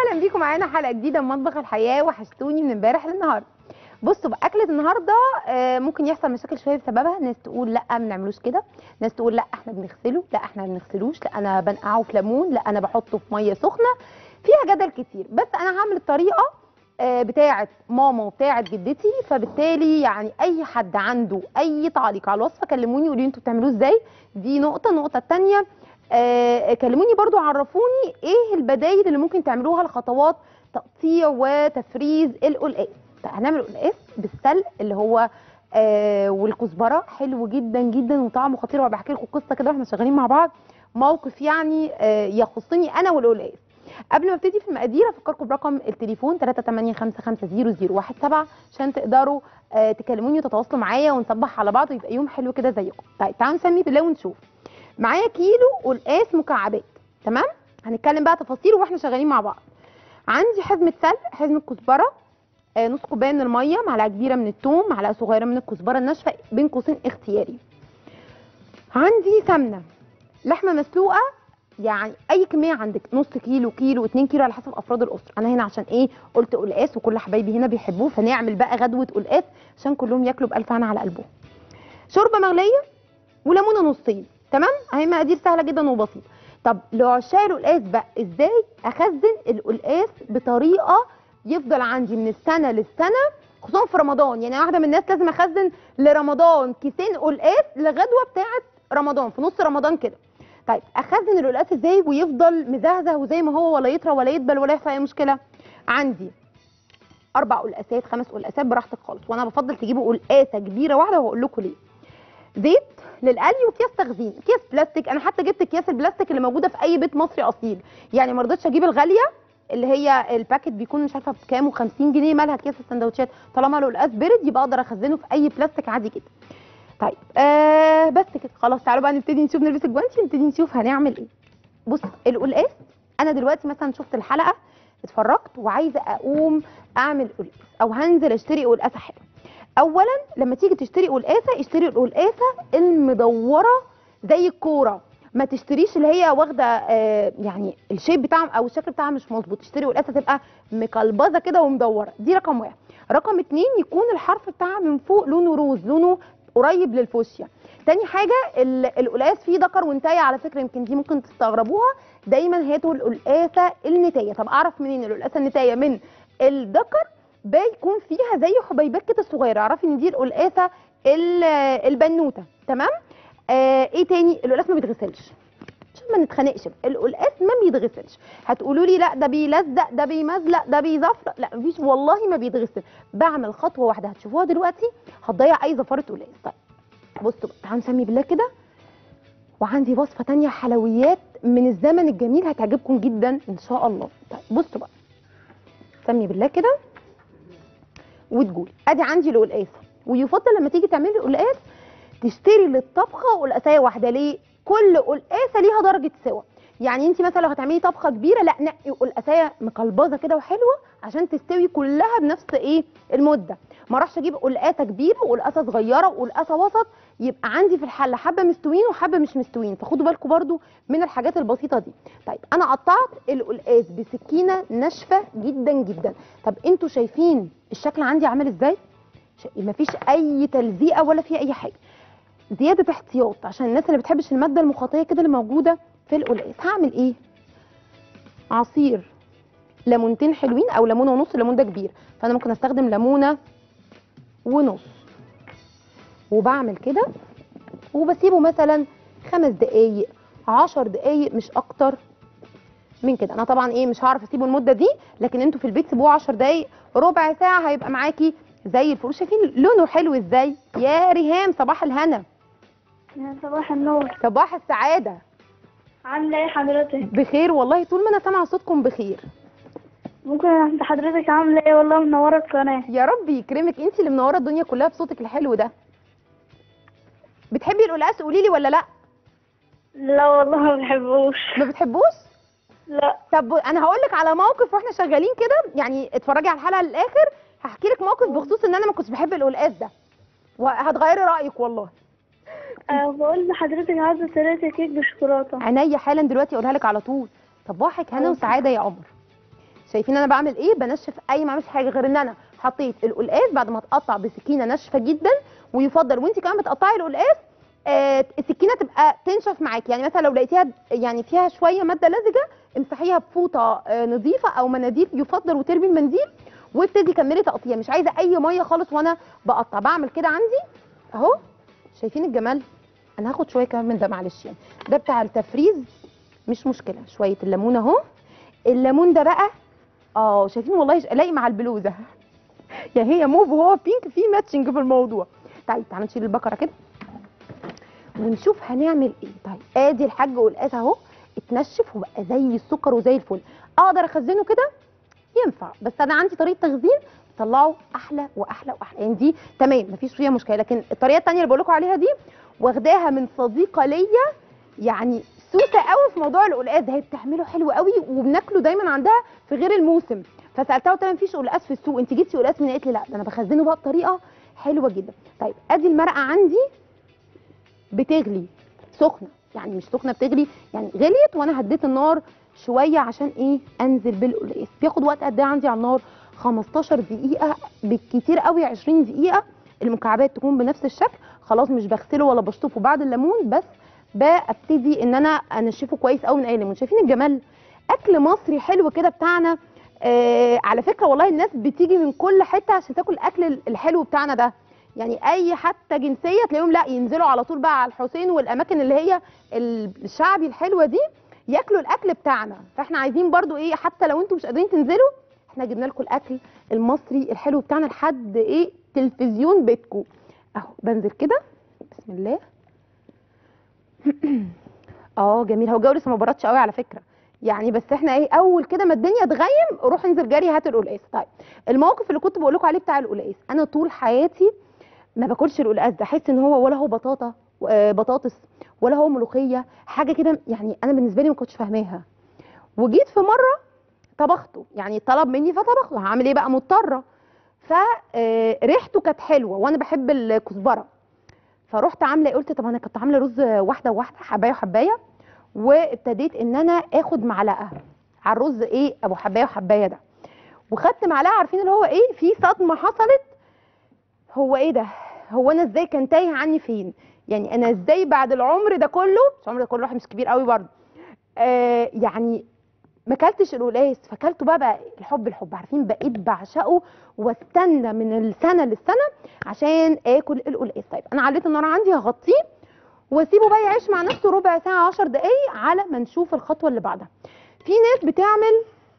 اهلا بيكم معانا حلقه جديده من مطبخ الحياه وحشتوني من امبارح للنهارده بصوا بقى اكله النهارده آه، ممكن يحصل مشاكل شويه بسببها ناس تقول لا ما نعملوش كده ناس تقول لا احنا بنغسله لا احنا ما بنغسلوش لا انا بنقعه في ليمون لا انا بحطه في ميه سخنه فيها جدل كتير بس انا هعمل الطريقه آه، بتاعه ماما وبتاعه جدتي فبالتالي يعني اي حد عنده اي تعليق على الوصفه كلموني قولوا لي انتوا بتعملوه ازاي دي نقطه النقطه الثانيه آه، كلموني برضو عرفوني ايه البدايل اللي ممكن تعملوها لخطوات تقطيع وتفريز القلقاس طيب هنعمل قلقاس بالسلق اللي هو آه والكزبره حلو جدا جدا وطعمه خطير وبحكي لكم قصه كده واحنا شغالين مع بعض موقف يعني آه يخصني انا والقلقاس قبل ما ابتدي في المقادير افكركم برقم التليفون 385500117 عشان تقدروا آه تكلموني وتتواصلوا معايا ونصبح على بعض ويبقى يوم حلو كده زيكم طيب تعالوا نسمي بالله ونشوف معايا كيلو قلقاس مكعبات تمام هنتكلم بقى تفاصيل واحنا شغالين مع بعض عندي حزمه سلق حزمه كزبره آه نص كوبايه من الميه معلقه كبيره من الثوم معلقه صغيره من الكزبره الناشفه بين قوسين اختياري عندي سمنه لحمه مسلوقه يعني اي كميه عندك نص كيلو كيلو 2 كيلو على حسب افراد الاسره انا هنا عشان ايه قلت قلقاس وكل حبايبي هنا بيحبوه فنعمل بقى غدوه قلقاس عشان كلهم ياكلوا بالف هنا على قلبهم شوربه مغليه وليمونه نصين تمام اهي مقادير سهله جدا وبسيطه طب لعشاق القلقاس بقى ازاي اخزن القلقاس بطريقه يفضل عندي من السنه للسنه خصوصا في رمضان يعني واحده من الناس لازم اخزن لرمضان كيسين قلقاس لغدوه بتاعه رمضان في نص رمضان كده طيب اخزن القلقاس ازاي ويفضل مزهزه وزي ما هو ولا يطرى ولا يدبل ولا يحصل اي مشكله عندي اربع قلقاسات خمس قلقاسات براحتك خالص وانا بفضل تجيبوا قلقاسه كبيره واحده وهقول لكم ليه زيت للقلي وكيس تخزين كيس بلاستيك انا حتى جبت اكياس البلاستيك اللي موجوده في اي بيت مصري اصيل يعني ما رضيتش اجيب الغاليه اللي هي الباكت بيكون مش عارفه بكام و50 جنيه مالها اكياس السندوتشات طالما القلقاس برد يبقى اقدر اخزنه في اي بلاستيك عادي جدا طيب آه بس كده خلاص تعالوا بقى نبتدي نشوف نلبس الجوانتي نبتدي نشوف هنعمل ايه بص القلقاس انا دلوقتي مثلا شفت الحلقه اتفرجت وعايزه اقوم اعمل قلقاس او هنزل اشتري قلقاسه حلوه اولا لما تيجي تشتري قلقاسه اشتري القلقاسه المدوره زي الكوره ما تشتريش اللي هي واخده آه يعني الشيب بتاعها او الشكل بتاعها مش مظبوط اشتري قلقاسه تبقى مقلبظه كده ومدوره دي رقم واحد رقم اتنين يكون الحرف بتاعها من فوق لونه روز لونه قريب للفوشيا تاني حاجه ال- القلقاس فيه ذكر وانتايه على فكره يمكن دي ممكن تستغربوها دايما هاتوا القلقاسه النتايه طب اعرف منين القلقاسه النتايه من الذكر بيكون فيها زي حبيبات كده صغيره اعرفي ان دي القلقاسه ال- البنوته تمام آه ايه تاني القلقاس ما بيتغسلش عشان ما نتخانقش القلقاس ما بيتغسلش هتقولوا لي لا ده بيلزق ده بيمزلق ده بيزفلق لا مفيش والله ما بيتغسل بعمل خطوه واحده هتشوفوها دلوقتي هتضيع اي زفاره قلقاس طيب بصوا بقى تعالوا نسمي بالله كده وعندي وصفه تانية حلويات من الزمن الجميل هتعجبكم جدا ان شاء الله طيب بصوا بقى سمي بالله كده وتقولي ادي عندي القلقاسه ويفضل لما تيجي تعملي القلقاس تشتري للطبخه قلقاسيه واحده ليه كل قلقاسه ليها درجه سوا يعني انت مثلا لو هتعملي طبخه كبيره لا نقي قلقاسيه مقلبظه كده وحلوه عشان تستوي كلها بنفس ايه المده ما اروحش اجيب قلقاسه كبيره وقلقاسه صغيره وقلقاسه وسط يبقى عندي في الحله حبه مستويين وحبه مش مستويين فخدوا بالكم برضو من الحاجات البسيطه دي طيب انا قطعت القلقاس بسكينه ناشفه جدا جدا طب انتوا شايفين الشكل عندي عامل ازاي ش- مفيش اي تلزيقه ولا في اي حاجه زياده احتياط عشان الناس اللي بتحبش الماده المخاطيه كده اللي موجوده في القلقاس هعمل ايه عصير ليمونتين حلوين او ليمونه ونص الليمون ده كبير فانا ممكن استخدم ليمونه ونص وبعمل كده وبسيبه مثلا خمس دقايق عشر دقايق مش اكتر من كده انا طبعا ايه مش هعرف اسيبه المده دي لكن انتوا في البيت سيبوه 10 دقايق ربع ساعه هيبقى معاكي زي الفل شايفين لونه حلو ازاي يا ريهام صباح الهنا يا صباح النور صباح السعاده عاملة ايه حضرتك؟ بخير والله طول ما انا سامعه صوتكم بخير ممكن انت حضرتك عاملة ايه والله منورة القناة يا رب يكرمك انت اللي منوره الدنيا كلها بصوتك الحلو ده بتحبي القلقاس قولي لي ولا لا لا والله ما بحبوش ما بتحبوش لا طب انا هقول لك على موقف واحنا شغالين كده يعني اتفرجي على الحلقه للاخر هحكي لك موقف بخصوص ان انا ما كنتش بحب القلقاس ده وهتغيري رايك والله أه بقول لحضرتك عايزة طريقة كيك بالشوكولاتة عينيا حالا دلوقتي اقولها لك على طول صباحك هنا أوكي. وسعاده يا عمر شايفين انا بعمل ايه بنشف اي ما عملش حاجه غير ان انا حطيت القلقاس بعد ما اتقطع بسكينه ناشفه جدا ويفضل وانت كمان بتقطعي القلقاس آه السكينه تبقى تنشف معاكي يعني مثلا لو لقيتيها يعني فيها شويه ماده لزجه امسحيها بفوطه آه نظيفه او مناديل يفضل وترمي المنديل وابتدي كملي تقطيع مش عايزه اي ميه خالص وانا بقطع بعمل كده عندي اهو شايفين الجمال انا هاخد شويه كمان من ده معلش يعني ده بتاع التفريز مش مشكله شويه الليمون اهو الليمون ده بقى اه شايفين والله لايق مع البلوزه يعني هي موف وهو بينك في ماتشنج في الموضوع طيب تعالوا نشيل البكره كده ونشوف هنعمل ايه طيب ادي الحاج والقاس اهو اتنشف وبقى زي السكر وزي الفل اقدر اخزنه كده ينفع بس انا عندي طريقه تخزين طلعه احلى واحلى واحلى يعني دي تمام مفيش فيها مشكله لكن الطريقه الثانيه اللي بقول لكم عليها دي واخداها من صديقه ليا يعني سوسه قوي في موضوع القلقاس ده هي بتعمله حلو قوي وبناكله دايما عندها في غير الموسم فسالتها قلت لها مفيش قلقاس في السوق انت جبتي قلقاس من قالت لي لا ده انا بخزنه بقى بطريقه حلوه جدا طيب ادي المرقه عندي بتغلي سخنه يعني مش سخنه بتغلي يعني غليت وانا هديت النار شويه عشان ايه انزل بالقلقاس بياخد وقت قد ايه عندي على النار 15 دقيقه بالكتير قوي 20 دقيقه المكعبات تكون بنفس الشكل خلاص مش بغسله ولا بشطفه بعد الليمون بس ببتدي ان انا انشفه كويس قوي من اي ليمون شايفين الجمال اكل مصري حلو كده بتاعنا آه على فكره والله الناس بتيجي من كل حته عشان تاكل الاكل الحلو بتاعنا ده يعني اي حتى جنسيه تلاقيهم لا ينزلوا على طول بقى على الحسين والاماكن اللي هي الشعبي الحلوه دي ياكلوا الاكل بتاعنا فاحنا عايزين برضو ايه حتى لو انتم مش قادرين تنزلوا احنا جبنا لكم الاكل المصري الحلو بتاعنا لحد ايه تلفزيون بيتكم اهو بنزل كده بسم الله اه جميل هو الجو لسه ما بردش قوي على فكره يعني بس احنا ايه اول كده ما الدنيا تغيم روح انزل جري هات القلقاس طيب الموقف اللي كنت بقول لكم عليه بتاع القلقاس انا طول حياتي ما باكلش القلقاس ده احس ان هو ولا هو بطاطا آه بطاطس ولا هو ملوخيه حاجه كده يعني انا بالنسبه لي ما كنتش فاهماها وجيت في مره طبخته يعني طلب مني فطبخته هعمل ايه بقى مضطره فريحته كانت حلوه وانا بحب الكزبره فرحت عامله قلت طب انا كنت عامله رز واحده وواحده حبايه وحبايه وابتديت ان انا اخد معلقه على الرز ايه ابو حبايه وحبايه ده وخدت معلقه عارفين اللي هو ايه في صدمه حصلت هو ايه ده هو انا ازاي كان تايه عني فين يعني انا ازاي بعد العمر ده كله مش العمر ده كله واحد مش كبير قوي برضه آه يعني ما اكلتش القلقاس فاكلته بقى, بقى الحب الحب عارفين بقيت بعشقه واستنى من السنه للسنه عشان اكل القلقاس طيب انا عليت النار عندي هغطيه واسيبه بقى يعيش مع نفسه ربع ساعه 10 دقايق على ما نشوف الخطوه اللي بعدها في ناس بتعمل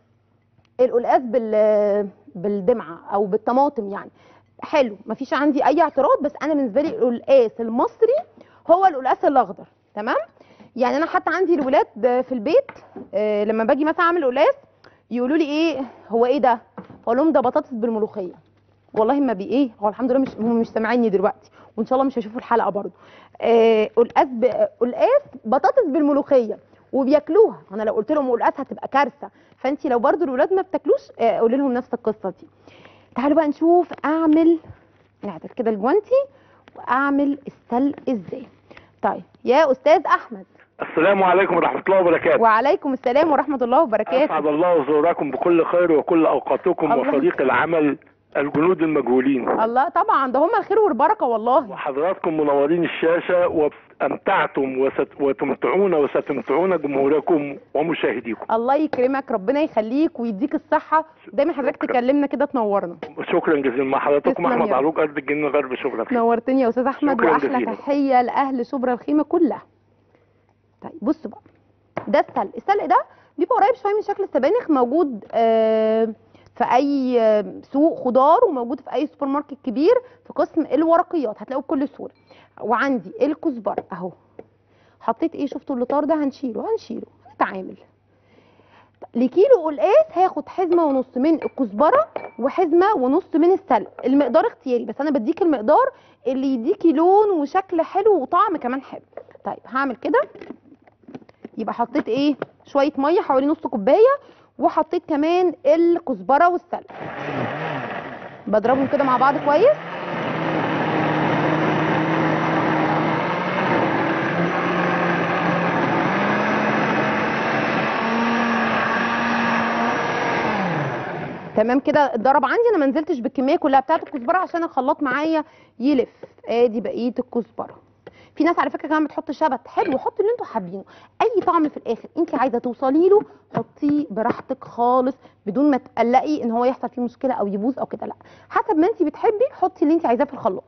القلقاس بال بالدمعه او بالطماطم يعني حلو مفيش عندي اي اعتراض بس انا بالنسبه لي القلقاس المصري هو القلقاس الاخضر تمام يعني انا حتى عندي الولاد في البيت آه لما باجي مثلا اعمل قلقاس يقولوا لي ايه هو ايه ده اقول لهم ده بطاطس بالملوخيه والله ما بي ايه هو الحمد لله مش هم مش سامعيني دلوقتي وان شاء الله مش هيشوفوا الحلقه برضو آه قلقاس ب... قلقاس بطاطس بالملوخيه وبياكلوها انا لو قلت لهم قلقاس هتبقى كارثه فانت لو برضو الولاد ما بتاكلوش آه قولي لهم نفس القصه دي تعالوا بقى نشوف اعمل نعدل كده الجوانتي واعمل السلق ازاي طيب يا استاذ احمد السلام عليكم ورحمة الله وبركاته وعليكم السلام ورحمة الله وبركاته أسعد الله زوركم بكل خير وكل أوقاتكم الله وفريق العمل الجنود المجهولين الله طبعا ده هم الخير والبركة والله وحضراتكم منورين الشاشة وأمتعتم وست... وتمتعون وستمتعون جمهوركم ومشاهديكم الله يكرمك ربنا يخليك ويديك الصحة دايما حضرتك شكرا. تكلمنا كده تنورنا شكرا جزيلا مع حضراتكم تسلم أحمد يا عروق أرض الجن غرب شبرا الخير. نورتني يا استاذ احمد شكراً واحلى جزيلاً. تحية لاهل شبرا الخيمة كلها طيب بصوا بقى ده السلق السلق ده بيبقى قريب شويه من شكل السبانخ موجود آه، في اي آه، سوق خضار وموجود في اي سوبر ماركت كبير في قسم الورقيات هتلاقوه بكل سهوله وعندي الكزبره اهو حطيت ايه شفتوا اللطار ده هنشيله هنشيله هنتعامل لكيلو قلقاس هاخد حزمه ونص من الكزبره وحزمه ونص من السلق المقدار اختياري بس انا بديك المقدار اللي يديكي لون وشكل حلو وطعم كمان حلو طيب هعمل كده يبقى حطيت ايه شويه ميه حوالي نص كوبايه وحطيت كمان الكزبره والسلق بضربهم كده مع بعض كويس تمام كده اتضرب عندي انا ما نزلتش بالكميه كلها بتاعه الكزبره عشان الخلاط معايا يلف ادي بقيه الكزبره في ناس على فكره كمان بتحط شبت حلو حطوا اللي انتوا حابينه اي طعم في الاخر انت عايزه توصلي له حطيه براحتك خالص بدون ما تقلقي ان هو يحصل فيه مشكله او يبوظ او كده لا حسب ما انت بتحبي حطي اللي انت عايزاه في الخلاط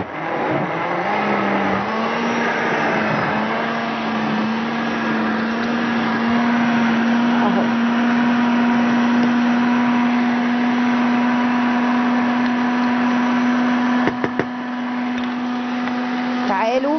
اهو تعالوا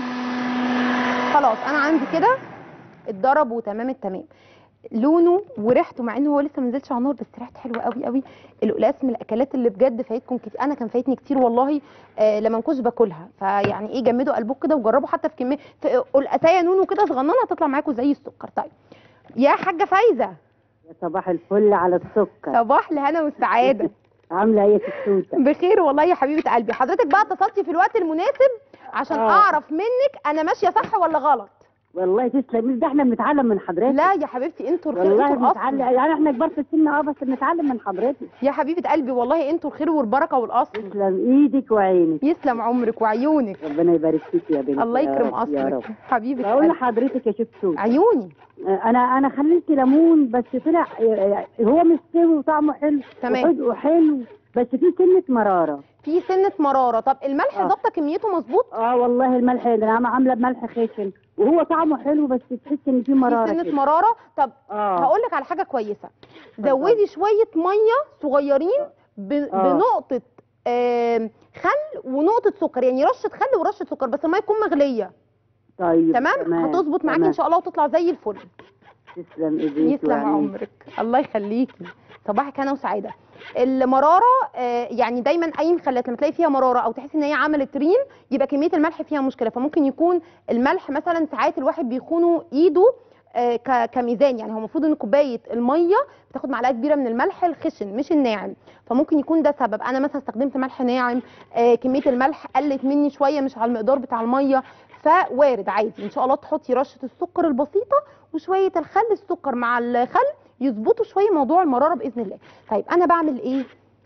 خلاص انا عندي كده اتضرب وتمام التمام لونه وريحته مع ان هو لسه ما نزلش على النار بس ريحته حلوه قوي قوي القلقاس من الاكلات اللي بجد فايتكم كتير انا كان فايتني كتير والله آه لما ما كنتش باكلها فيعني ايه جمدوا قلبكم كده وجربوا حتى في كميه في قلقاسيه نونو كده صغننه هتطلع معاكم زي السكر طيب يا حاجه فايزه يا صباح الفل على السكر صباح الهنا والسعاده عامله ايه في التوته بخير والله يا حبيبه قلبي حضرتك بقى اتصلتي في الوقت المناسب عشان آه. اعرف منك انا ماشيه صح ولا غلط والله تسلم مش ده احنا بنتعلم من حضرتك لا يا حبيبتي انتوا الخير والله انتوا بنتعلم الاصل يعني احنا كبار في السن اه بس بنتعلم من حضرتك يا حبيبه قلبي والله انتوا الخير والبركه والاصل تسلم ايدك وعينك يسلم عمرك وعيونك ربنا يبارك فيك يا بنتي الله يا يكرم رب، يا رب اصلك حبيبه بقول قلبي لحضرتك يا شيخ توت عيوني انا انا خليت ليمون بس طلع هو مستوي وطعمه حلو تمام. وحدقه حلو بس فيه سنه مراره في سنه مراره طب الملح آه. ظابطه كميته مظبوط اه والله الملح ده انا عامله بملح خشن وهو طعمه حلو بس تحس ان فيه في مراره سنه كده. مراره طب اه هقول لك على حاجه كويسه زودي شويه ميه صغيرين ب... آه. بنقطه آم، خل ونقطه سكر يعني رشه خل ورشه سكر بس الميه تكون مغليه طيب تمام هتظبط معاكي ان شاء الله وتطلع زي الفل تسلم ايديك يسلم وعينيك. عمرك الله يخليكي صباحك هنا وسعاده المراره آه، يعني دايما اي مخلات لما تلاقي فيها مراره او تحسي ان هي عملت ريم يبقى كميه الملح فيها مشكله فممكن يكون الملح مثلا ساعات الواحد بيخونه ايده آه، ك- كميزان يعني هو المفروض ان كوبايه الميه بتاخد معلقه كبيره من الملح الخشن مش الناعم فممكن يكون ده سبب انا مثلا استخدمت ملح ناعم آه، كميه الملح قلت مني شويه مش على المقدار بتاع الميه فوارد عادي ان شاء الله تحطي رشه السكر البسيطه وشويه الخل السكر مع الخل يظبطوا شويه موضوع المراره باذن الله طيب انا بعمل ايه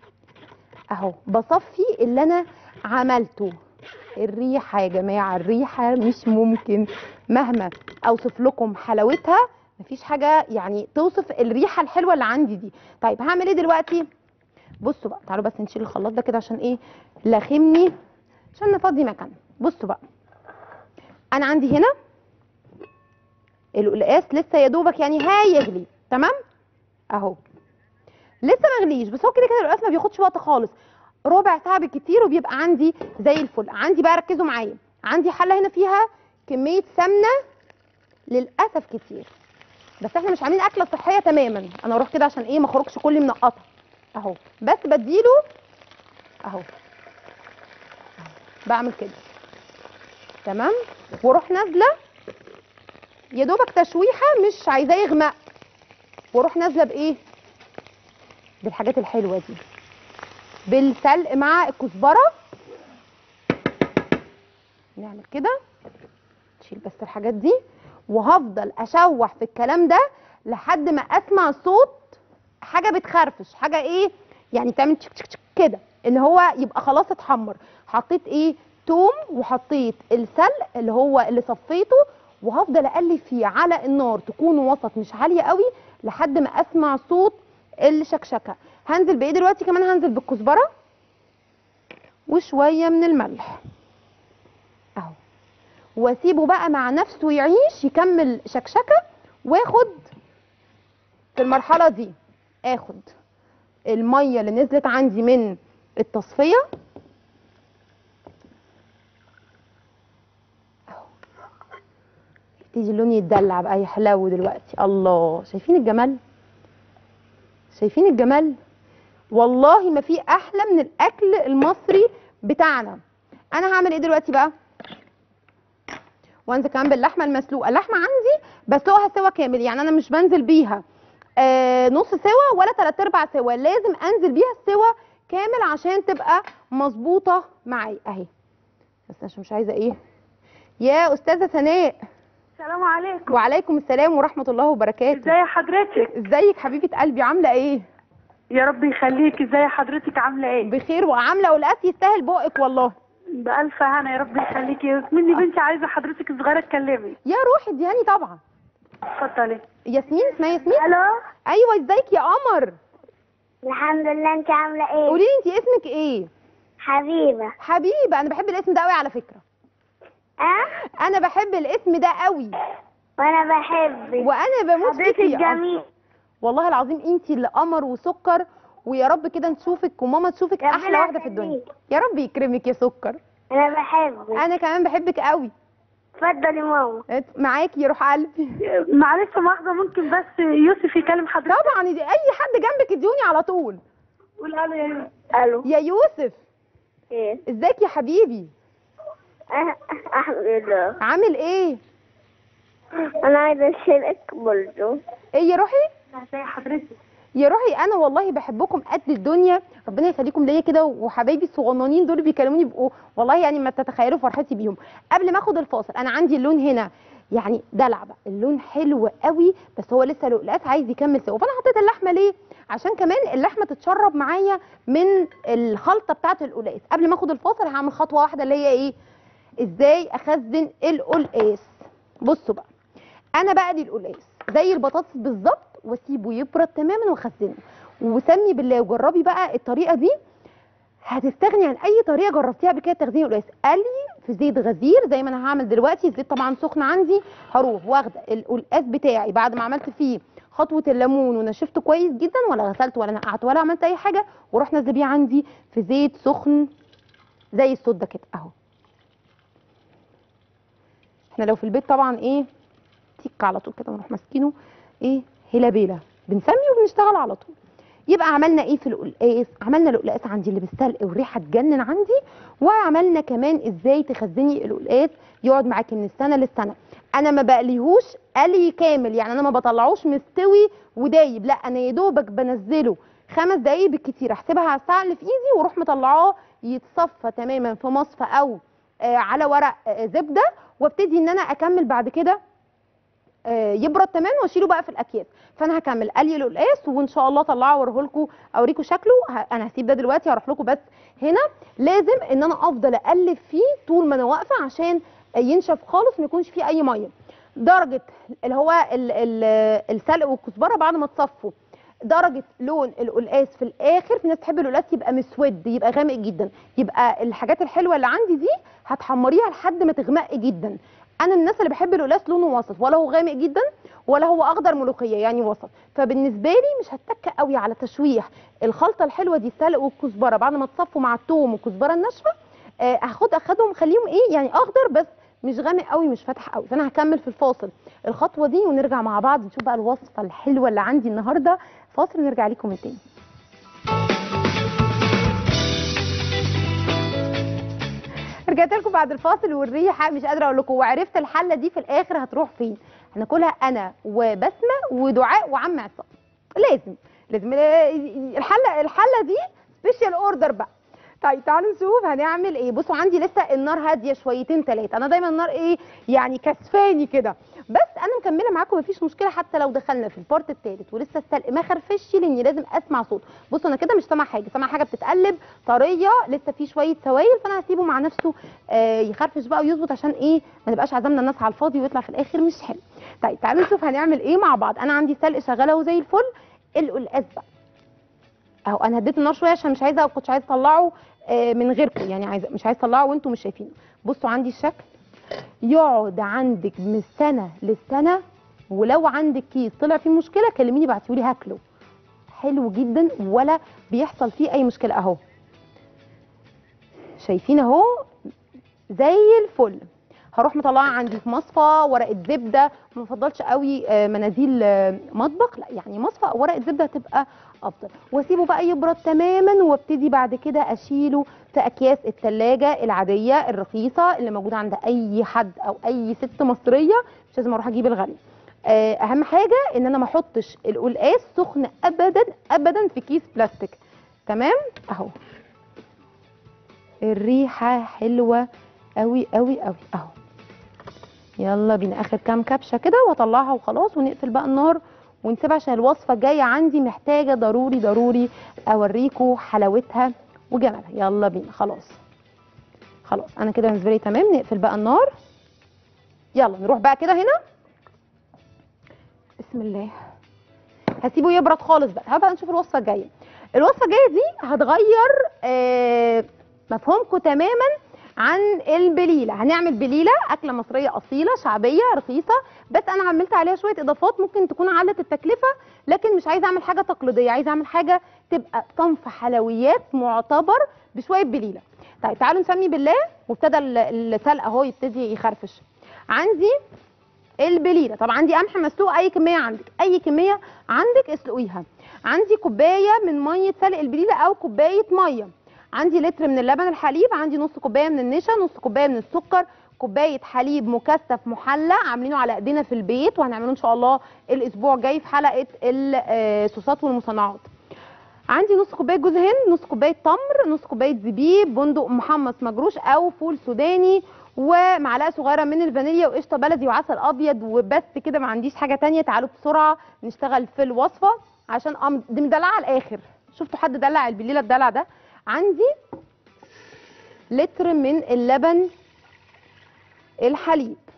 اهو بصفي اللي انا عملته الريحه يا جماعه الريحه مش ممكن مهما اوصف لكم حلاوتها مفيش حاجه يعني توصف الريحه الحلوه اللي عندي دي طيب هعمل ايه دلوقتي بصوا بقى تعالوا بس نشيل الخلاط ده كده عشان ايه لاخمني عشان نفضي مكان بصوا بقى انا عندي هنا القلقاس لسه يا دوبك يعني هيغلي تمام اهو لسه ما غليش بس هو كده كده القلقاس ما بياخدش وقت خالص ربع ساعه بالكتير وبيبقى عندي زي الفل عندي بقى ركزوا معايا عندي حله هنا فيها كميه سمنه للاسف كتير بس احنا مش عاملين اكله صحيه تماما انا اروح كده عشان ايه ما اخرجش كلي منقطه اهو بس بديله اهو أهو. بعمل كده تمام واروح نازله يا دوبك تشويحه مش عايزاه يغمق واروح نازله بايه بالحاجات الحلوه دي بالسلق مع الكزبره نعمل كده نشيل بس الحاجات دي وهفضل اشوح في الكلام ده لحد ما اسمع صوت حاجه بتخرفش حاجه ايه يعني تعمل تشك تشك تشك كده ان هو يبقى خلاص اتحمر حطيت ايه توم وحطيت السلق اللي هو اللي صفيته وهفضل اقلب فيه على النار تكون وسط مش عاليه قوي لحد ما اسمع صوت الشكشكه هنزل بايه دلوقتي كمان هنزل بالكزبره وشويه من الملح اهو واسيبه بقى مع نفسه يعيش يكمل شكشكه واخد في المرحله دي اخد الميه اللي نزلت عندي من التصفيه اهو يبتدي اللون يتدلع بقى يحلو دلوقتي الله شايفين الجمال شايفين الجمال والله ما في احلى من الاكل المصري بتاعنا انا هعمل ايه دلوقتي بقى وانزل كمان باللحمه المسلوقه اللحمه عندي بسلقها سوا كامل يعني انا مش بنزل بيها آه نص سوا ولا تلات ارباع سوا لازم انزل بيها السوا كامل عشان تبقى مظبوطه معايا اهي بس عشان مش عايزه ايه يا استاذه سناء السلام عليكم وعليكم السلام ورحمه الله وبركاته ازي حضرتك ازيك حبيبه قلبي عامله ايه يا رب يخليك ازاي حضرتك عامله ايه بخير وعامله قلقاس يستاهل بقك والله بألف هنا يا رب يخليكي مني بنتي عايزه حضرتك صغيره تكلمي يا روحي اديهاني طبعا اتفضلي ياسمين اسمها ياسمين الو ايوه ازيك يا قمر الحمد لله انت عامله ايه قولي لي انت اسمك ايه حبيبه حبيبه انا بحب الاسم ده قوي على فكره اه انا بحب الاسم ده قوي وانا بحبك وانا بموت حضرتك فيكي يا قمر. جميل والله العظيم انت اللي قمر وسكر ويا رب كده نشوفك وماما تشوفك ربنا احلى واحده في الدنيا يخليك. يا رب يكرمك يا سكر انا بحبك انا كمان بحبك قوي اتفضلي ماما ات- معاكي يا روح قلبي معلش لحظه ممكن بس يوسف يكلم حضرتك طبعا دي اي حد جنبك اديوني على طول قول الو يا يوسف الو يا يوسف ايه ازيك يا حبيبي أه، الحمد لله عامل ايه انا عايزه اشيلك برضه ايه يا روحي ازي حضرتك يا روحي انا والله بحبكم قد الدنيا ربنا يخليكم ليا كده وحبايبي الصغننين دول بيكلموني بيبقوا والله يعني ما تتخيلوا فرحتي بيهم قبل ما اخد الفاصل انا عندي اللون هنا يعني دلع بقى اللون حلو قوي بس هو لسه لقلقات عايز يكمل سوا فانا حطيت اللحمه ليه عشان كمان اللحمه تتشرب معايا من الخلطه بتاعه القلقاس قبل ما اخد الفاصل هعمل خطوه واحده اللي هي ايه ازاي اخزن القلقاس بصوا بقى انا بقلي القلقاس زي البطاطس بالظبط واسيبه يبرد تماما واخزنه وسمي بالله وجربي بقى الطريقه دي هتستغني عن اي طريقه جربتيها قبل كده تخزين القلقاس قلي في زيت غزير زي ما انا هعمل دلوقتي الزيت طبعا سخن عندي هروح واخده القلقاس بتاعي بعد ما عملت فيه خطوه الليمون ونشفته كويس جدا ولا غسلت ولا نقعت ولا عملت اي حاجه واروح نازله بيه عندي في زيت سخن زي الصوت ده كده اهو احنا لو في البيت طبعا ايه تيك على طول كده نروح ماسكينه ايه هلا بيلا بنسمي وبنشتغل على طول يبقى عملنا ايه في القلقاس عملنا القلقاس عندي اللي بالسلق والريحه تجنن عندي وعملنا كمان ازاي تخزني القلقاس يقعد معاكي من السنه للسنه انا ما بقليهوش قلي كامل يعني انا ما بطلعوش مستوي ودايب لا انا يا دوبك بنزله خمس دقايق بالكتير احسبها على الساعه اللي في ايدي واروح مطلعاه يتصفى تماما في مصفى او آه على ورق آه زبده وابتدي ان انا اكمل بعد كده آه، يبرد تماما واشيله بقى في الاكياس فانا هكمل قلي القلقاس وان شاء الله اطلعه اوريه لكم اوريكم شكله ه- انا هسيب ده دلوقتي هروح لكم بس هنا لازم ان انا افضل اقلب فيه طول ما انا واقفه عشان ينشف خالص ما يكونش فيه اي ميه درجه اللي هو ال- ال- السلق والكزبره بعد ما تصفوا درجه لون القلقاس في الاخر في ناس تحب القلقاس يبقى مسود يبقى غامق جدا يبقى الحاجات الحلوه اللي عندي دي هتحمريها لحد ما تغمق جدا انا من الناس اللي بحب القلقاس لونه وسط ولا هو غامق جدا ولا هو اخضر ملوخيه يعني وسط فبالنسبه لي مش هتك قوي على تشويح الخلطه الحلوه دي السلق والكزبره بعد ما تصفوا مع الثوم والكزبره الناشفه آه، هاخد اخدهم خليهم ايه يعني اخضر بس مش غامق قوي مش فاتح قوي فانا هكمل في الفاصل الخطوه دي ونرجع مع بعض نشوف بقى الوصفه الحلوه اللي عندي النهارده فاصل ونرجع لكم من تاني رجعت لكم بعد الفاصل والريحه مش قادره اقول لكم وعرفت الحله دي في الاخر هتروح فين هناكلها انا وبسمه ودعاء وعم عصام لازم لازم الحله الحله دي سبيشال اوردر بقى طيب تعالوا نشوف هنعمل ايه بصوا عندي لسه النار هاديه شويتين ثلاثه انا دايما النار ايه يعني كسفاني كده بس انا مكمله معاكم مفيش مشكله حتى لو دخلنا في البارت الثالث ولسه السلق ما خرفش لاني لازم اسمع صوت بصوا انا كده مش سامعه حاجه سامعه حاجه بتتقلب طريه لسه في شويه سوائل فانا هسيبه مع نفسه آه يخرفش بقى ويظبط عشان ايه ما نبقاش عزمنا الناس على الفاضي ويطلع في الاخر مش حلو طيب تعالوا نشوف هنعمل ايه مع بعض انا عندي سلق شغاله وزي الفل القلقاس بقى اهو انا هديت النار شويه عشان مش عايزه كنتش عايزه اطلعه آه، من غيركم يعني عايزه مش عايزه اطلعه وانتم مش شايفينه بصوا عندي الشكل يقعد عندك من السنه للسنه ولو عندك كيس طلع فيه مشكله كلميني ابعتيولي هاكله حلو جدا ولا بيحصل فيه اي مشكله اهو شايفين اهو زي الفل هروح مطلعه عندي في مصفى ورقه زبده ما بفضلش قوي آه، مناديل آه، مطبخ لا يعني مصفى او ورقه زبده هتبقى افضل واسيبه بقى يبرد تماما وابتدي بعد كده اشيله في اكياس التلاجة العاديه الرخيصه اللي موجوده عند اي حد او اي ست مصريه مش لازم اروح اجيب الغالي آه، اهم حاجه ان انا ما احطش القلقاس سخن ابدا ابدا في كيس بلاستيك تمام اهو الريحه حلوه قوي قوي قوي اهو يلا بينا اخر كام كبشه كده واطلعها وخلاص ونقفل بقى النار ونسيبها عشان الوصفه الجايه عندي محتاجه ضروري ضروري اوريكم حلاوتها وجمالها يلا بينا خلاص خلاص انا كده بالنسبه لي تمام نقفل بقى النار يلا نروح بقى كده هنا بسم الله هسيبه يبرد خالص بقى تعالوا بقى نشوف الوصفه الجايه الوصفه الجايه دي هتغير آه مفهومكم تماما عن البليله هنعمل بليله اكله مصريه اصيله شعبيه رخيصه بس انا عملت عليها شويه اضافات ممكن تكون علت التكلفه لكن مش عايزه اعمل حاجه تقليديه عايزه اعمل حاجه تبقى صنف حلويات معتبر بشويه بليله طيب تعالوا نسمي بالله وابتدى ال- السلق اهو يبتدي يخرفش عندي البليله طب عندي قمح مسلوق اي كميه عندك اي كميه عندك اسلقيها عندي كوبايه من ميه سلق البليله او كوبايه ميه عندي لتر من اللبن الحليب عندي نص كوبايه من النشا نص كوبايه من السكر كوبايه حليب مكثف محلى عاملينه على ايدينا في البيت وهنعمله ان شاء الله الاسبوع الجاي في حلقه الصوصات والمصنعات عندي نص كوبايه جوز هند نص كوبايه تمر نص كوبايه زبيب بندق محمص مجروش او فول سوداني ومعلقه صغيره من الفانيليا وقشطه بلدي وعسل ابيض وبس كده ما عنديش حاجه تانية تعالوا بسرعه نشتغل في الوصفه عشان أم... دي مدلعه على الاخر شفتوا حد دلع البليله الدلع ده عندي لتر من اللبن الحليب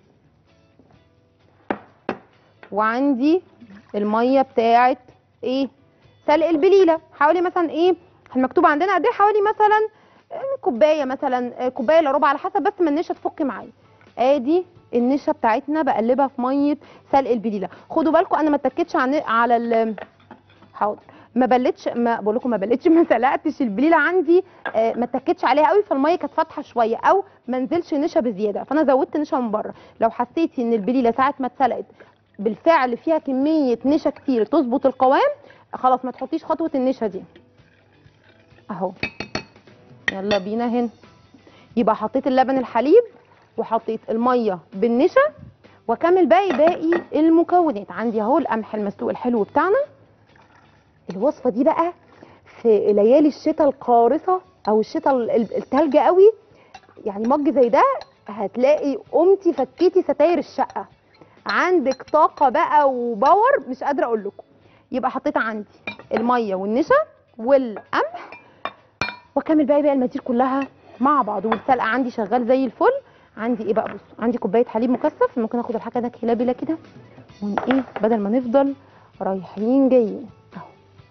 وعندي الميه بتاعه ايه سلق البليله حوالي مثلا ايه المكتوب عندنا قد ايه حوالي مثلا آه، كوبايه مثلا آه، كوبايه الا ربع على حسب بس ما النشا تفك معايا ادي النشا بتاعتنا بقلبها في ميه سلق البليله خدوا بالكم انا ما اتكتش عن على ال حاضر ما بلتش ما بقول لكم ما بلتش ما سلقتش البليله عندي آه، ما اتكتش عليها قوي فالميه كانت فاتحه شويه او ما نزلش نشا بزياده فانا زودت نشا من بره لو حسيتي ان البليله ساعه ما اتسلقت بالفعل فيها كميه نشا كتير تظبط القوام خلاص ما تحطيش خطوه النشا دي اهو يلا بينا هنا يبقى حطيت اللبن الحليب وحطيت الميه بالنشا واكمل باقي باقي المكونات عندي اهو القمح المسلوق الحلو بتاعنا الوصفه دي بقى في ليالي الشتاء القارصه او الشتاء ال- ال- التلج قوي يعني مج زي ده هتلاقي قمتي فكيتي ستاير الشقه عندك طاقه بقى وباور مش قادره اقول لكم يبقى حطيت عندي الميه والنشا والقمح واكمل باقي بقى المقادير كلها مع بعض والسلقه عندي شغال زي الفل عندي ايه بقى بصوا عندي كوبايه حليب مكثف ممكن اخد الحاجه ده كلابله كده ون ايه بدل ما نفضل رايحين جايين اهو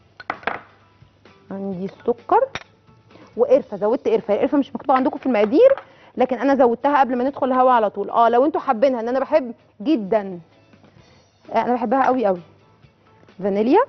عندي السكر وقرفه زودت قرفه القرفه مش مكتوبه عندكم في المقادير لكن انا زودتها قبل ما ندخل الهوا على طول اه لو انتوا حابينها ان انا بحب جدا آه، انا بحبها قوي قوي فانيليا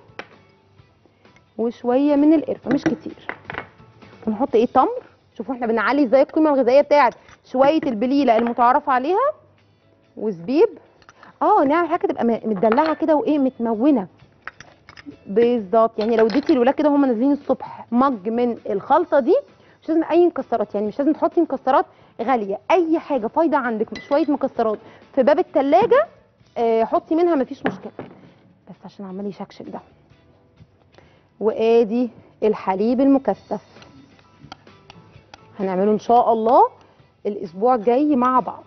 وشويه من القرفه مش كتير ونحط ايه تمر شوفوا احنا بنعلي ازاي القيمه الغذائيه بتاعت شويه البليله المتعارف عليها وزبيب اه نعمل حاجه تبقى م- متدلعه كده وايه متمونه بالظبط يعني لو اديتي الولاد كده هم نازلين الصبح مج من الخلطه دي مش لازم اي مكسرات يعني مش لازم تحطي مكسرات غاليه اي حاجه فايضه عندك شويه مكسرات في باب التلاجة آه حطي منها مفيش مشكله بس عشان عمال يشكشك ده وادي الحليب المكثف هنعمله ان شاء الله الاسبوع الجاي مع بعض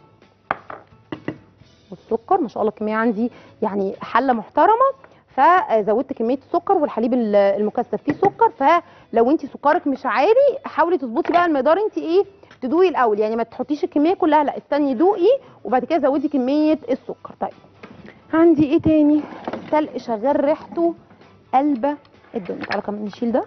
والسكر ما شاء الله الكميه عندي يعني حله محترمه فزودت كميه السكر والحليب ال- المكثف فيه سكر فلو انت سكرك مش عالي حاولي تظبطي بقى المقدار انت ايه تدوقي الاول يعني ما تحطيش الكميه كلها لا استني دوقي وبعد كده زودي كميه السكر طيب عندي ايه تاني السلق شغال ريحته قلبه الدنيا تعالوا كمان نشيل ده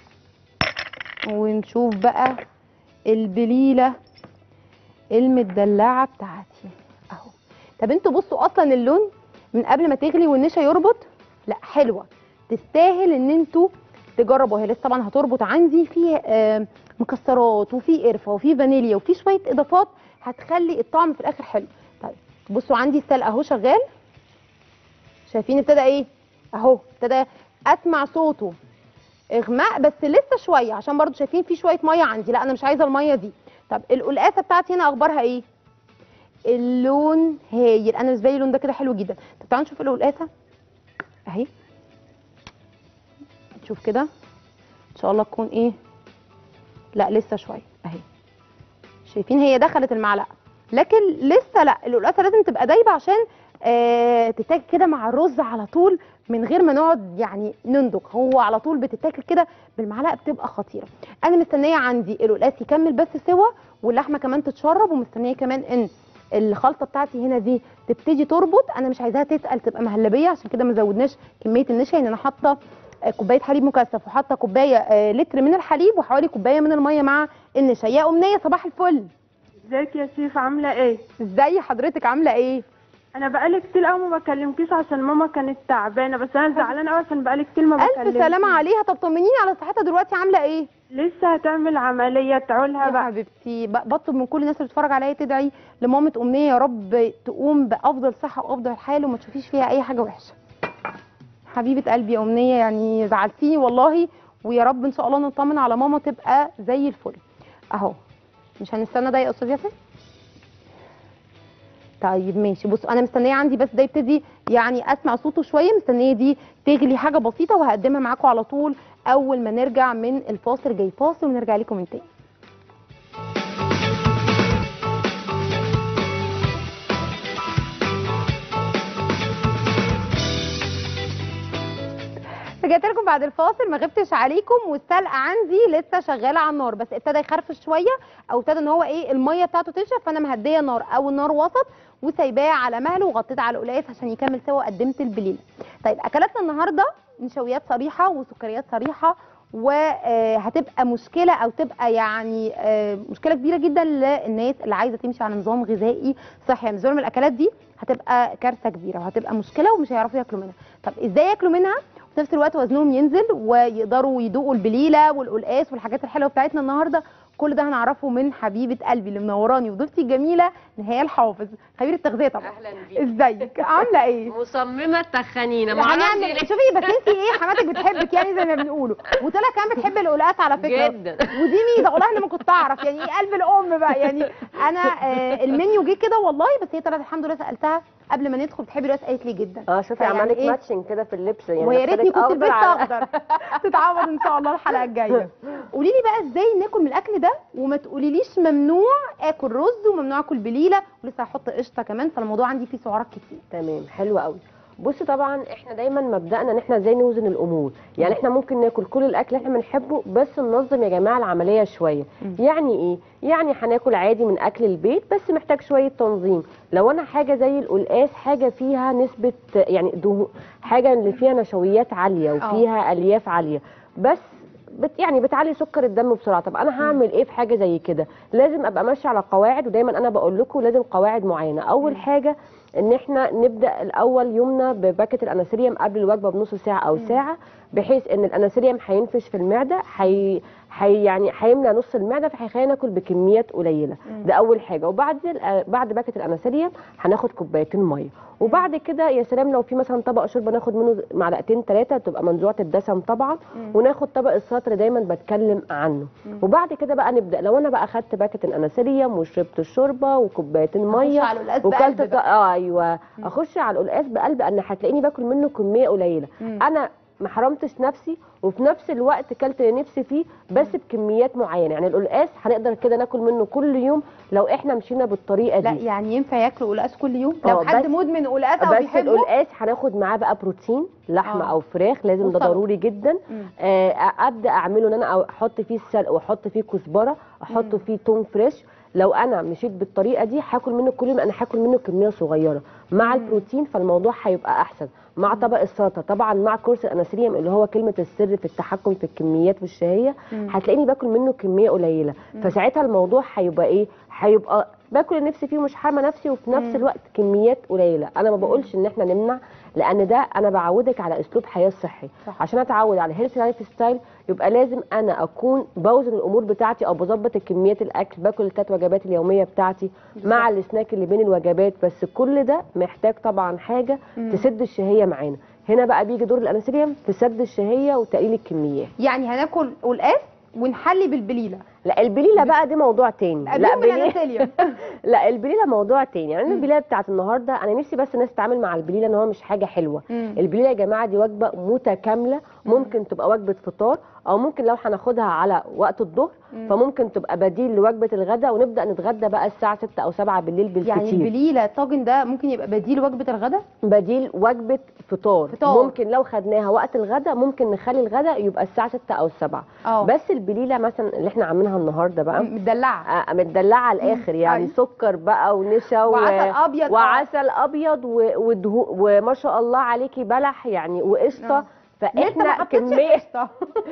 ونشوف بقى البليله المدلعه بتاعتي اهو طب انتوا بصوا اصلا اللون من قبل ما تغلي والنشا يربط لا حلوه تستاهل ان انتوا تجربوا هي لسه طبعا هتربط عندي في آه، مكسرات وفي قرفه وفي فانيليا وفي شويه اضافات هتخلي الطعم في الاخر حلو طيب بصوا عندي السلق اهو شغال شايفين ابتدى ايه اهو ابتدى اسمع صوته اغماء بس لسه شويه عشان برضو شايفين في شويه ميه عندي لا انا مش عايزه الميه دي طب القلقاسه بتاعتي هنا اخبارها ايه اللون هايل انا بالنسبه لي اللون ده كده حلو جدا طب تعالوا نشوف القلقاسه اهي نشوف كده ان شاء الله تكون ايه لا لسه شويه اهي شايفين هي دخلت المعلقه لكن لسه لا القلقاسه لازم تبقى دايبه عشان آه تتاكل كده مع الرز على طول من غير ما نقعد يعني نندق هو على طول بتتاكل كده بالمعلقه بتبقى خطيره انا مستنيه عندي القلقاس يكمل بس سوا واللحمه كمان تتشرب ومستنيه كمان ان الخلطه بتاعتي هنا دي تبتدي تربط انا مش عايزاها تتقل تبقى مهلبيه عشان كده ما زودناش كميه النشا يعني انا حاطه آه، كوبايه حليب مكثف وحاطه كوبايه آه، لتر من الحليب وحوالي كوبايه من الميه مع النشا يا امنيه صباح الفل ازيك يا شيف عامله ايه ازاي حضرتك عامله ايه انا بقالي كتير قوي ما بكلمكيش عشان ماما كانت تعبانه بس انا زعلانه قوي عشان بقالي كتير ما بكلمكيش الف سلامه عليها طب طمنيني على صحتها دلوقتي عامله ايه لسه هتعمل عمليه تعولها يا بقى حبيبتي ب- بطلب من كل الناس اللي بتتفرج عليا تدعي لمامة أمنية يا رب تقوم بأفضل صحة وأفضل حال وما تشوفيش فيها أي حاجة وحشة حبيبة قلبي يا أمنية يعني زعلتيني والله ويا رب إن شاء الله نطمن على ماما تبقى زي الفل أهو مش هنستنى ده يا أستاذ ياسر طيب ماشي بصوا انا مستنيه عندي بس ده يبتدي يعني اسمع صوته شويه مستنيه دي تغلي حاجه بسيطه وهقدمها معاكم على طول اول ما نرجع من الفاصل جاي فاصل ونرجع لكم من تاني رجعت لكم بعد الفاصل ما غبتش عليكم والسلقه عندي لسه شغاله على النار بس ابتدى يخرفش شويه او ابتدى ان هو ايه الميه بتاعته تنشف فانا مهديه النار او النار وسط وسايباه على مهله وغطيت على القلقاس عشان يكمل سوا وقدمت البليله طيب اكلاتنا النهارده نشويات صريحه وسكريات صريحه وهتبقى مشكله او تبقى يعني آه، مشكله كبيره جدا للناس اللي عايزه تمشي على نظام غذائي صحي يعني نظام الاكلات دي هتبقى كارثه كبيره وهتبقى مشكله ومش هيعرفوا ياكلوا منها طب ازاي ياكلوا منها وفي نفس الوقت وزنهم ينزل ويقدروا يدوقوا البليله والقلقاس والحاجات الحلوه بتاعتنا النهارده كل ده هنعرفه من حبيبه قلبي اللي منوراني وضيفتي الجميله نهايه الحافظ خبيره التغذيه طبعا اهلا بيك ازيك عامله ايه مصممه تخنينا هنعمل معرفش شوفي بس انت ايه حماتك بتحبك يعني زي ما بنقولوا وطلع كمان بتحب القلقاس على فكره جدا ودي ميزه والله انا ما كنت اعرف يعني ايه قلب الام بقى يعني انا آه المنيو جه كده والله بس هي طلعت الحمد لله سالتها قبل ما ندخل بتحبي القلقاس قالت لي جدا اه شوفي فيعني عملت إيه؟ ماتشنج كده في اللبس يعني ويا ريتني لبستك كنت أخضر لبست على- اخضر تتعوض ان شاء الله الحلقه الجايه قولي لي بقى ازاي ناكل من الاكل ده وما تقوليليش ممنوع اكل رز وممنوع اكل بليله ولسه هحط قشطه كمان فالموضوع عندي فيه سعرات كتير تمام حلو قوي بصي طبعا احنا دايما مبدأنا ان احنا ازاي نوزن الامور يعني احنا ممكن ناكل كل الاكل اللي احنا بنحبه بس ننظم يا جماعه العمليه شويه يعني ايه يعني هناكل عادي من اكل البيت بس محتاج شويه تنظيم لو انا حاجه زي القلقاس حاجه فيها نسبه يعني دهو حاجه اللي فيها نشويات عاليه وفيها الياف عاليه بس بت يعني بتعلي سكر الدم بسرعه طب انا هعمل ايه في حاجه زي كده لازم ابقى ماشيه على قواعد ودايما انا بقول لكم لازم قواعد معينه اول حاجه ان احنا نبدا الاول يومنا بباكت الانسوليوم قبل الوجبه بنص ساعه او ساعه بحيث ان الانسوليوم هينفش في المعده حي... حي يعني هيملى نص المعده فهيخلينا ناكل بكميات قليله ده اول حاجه وبعد ال- بعد باكت الانسوليوم هناخد كوبايتين ميه وبعد كده يا سلام لو في مثلا طبق شوربه ناخد منه معلقتين ثلاثه تبقى منزوعه الدسم طبعا وناخد طبق السلطه اللي دايما بتكلم عنه وبعد كده بقى نبدا لو انا بقى اخدت باكت الانسوليوم وشربت الشوربه وكوبايتين أخش ميه على القلقاس وكلت بقلب ط- اه ايوه اخش على القلقاس بقلب ان هتلاقيني باكل منه كميه قليله انا ما حرمتش نفسي وفي نفس الوقت كلت اللي نفسي فيه بس بكميات معينه يعني القلقاس هنقدر كده ناكل منه كل يوم لو احنا مشينا بالطريقه دي لا يعني ينفع ياكلوا قلقاس كل يوم لو اه، حد بس- مدمن قلقاس او بس بيحبه القلقاس هناخد معاه بقى بروتين لحمه اه. او فراخ لازم ده وسلطة. ضروري جدا مم. آه ابدا اعمله ان انا احط فيه السلق واحط فيه كزبره احط فيه توم فريش لو انا مشيت بالطريقه دي هاكل منه كل يوم انا هاكل منه كميه صغيره مع البروتين فالموضوع هيبقى احسن مع طبق السلطه طبعا مع كورس الانسوليوم اللي هو كلمه السر في التحكم في الكميات والشهيه هتلاقيني باكل منه كميه قليله فساعتها الموضوع هيبقى ايه هيبقى باكل اللي نفسي فيه مش حارمه نفسي وفي نفس الوقت كميات قليله انا ما بقولش ان احنا نمنع لان ده انا بعودك على اسلوب حياه صحي صح. عشان اتعود على هيلث لايف ستايل يبقى لازم انا اكون بوزن الامور بتاعتي او بظبط الكميات الاكل باكل الثلاث وجبات اليوميه بتاعتي مع السناك اللي بين الوجبات بس كل ده محتاج طبعا حاجه تسد الشهيه معانا هنا بقى بيجي دور الانسوليوم في سد الشهيه وتقليل الكميات يعني هناكل قلقاس ونحلي بالبليله لا البليله بقى دي موضوع تاني لا قبلهم بليله الانسوليوم لا البليله موضوع تاني يعني أنا البليله بتاعت النهارده انا نفسي بس الناس تتعامل مع البليله ان هو مش حاجه حلوه مم. البليله يا جماعه دي وجبه متكامله ممكن تبقى وجبه فطار او ممكن لو هناخدها على وقت الظهر مم. فممكن تبقى بديل لوجبه الغداء ونبدا نتغدى بقى الساعه 6 او 7 بالليل بالكتير يعني البليله الطاجن ده ممكن يبقى بديل وجبه الغداء بديل وجبه فطار. فطار. ممكن لو خدناها وقت الغداء ممكن نخلي الغداء يبقى الساعه 6 او 7 اه بس البليله مثلا اللي احنا عاملينها النهارده بقى مدلعه آه، مدلعه على الاخر يعني أيوة. سكر بقى ونشا و... وعسل ابيض آه. وعسل ابيض و... ودهو... وما شاء الله عليكي بلح يعني وقشطه آه. لسه ما فاحنا حطيتش كميه قشطة.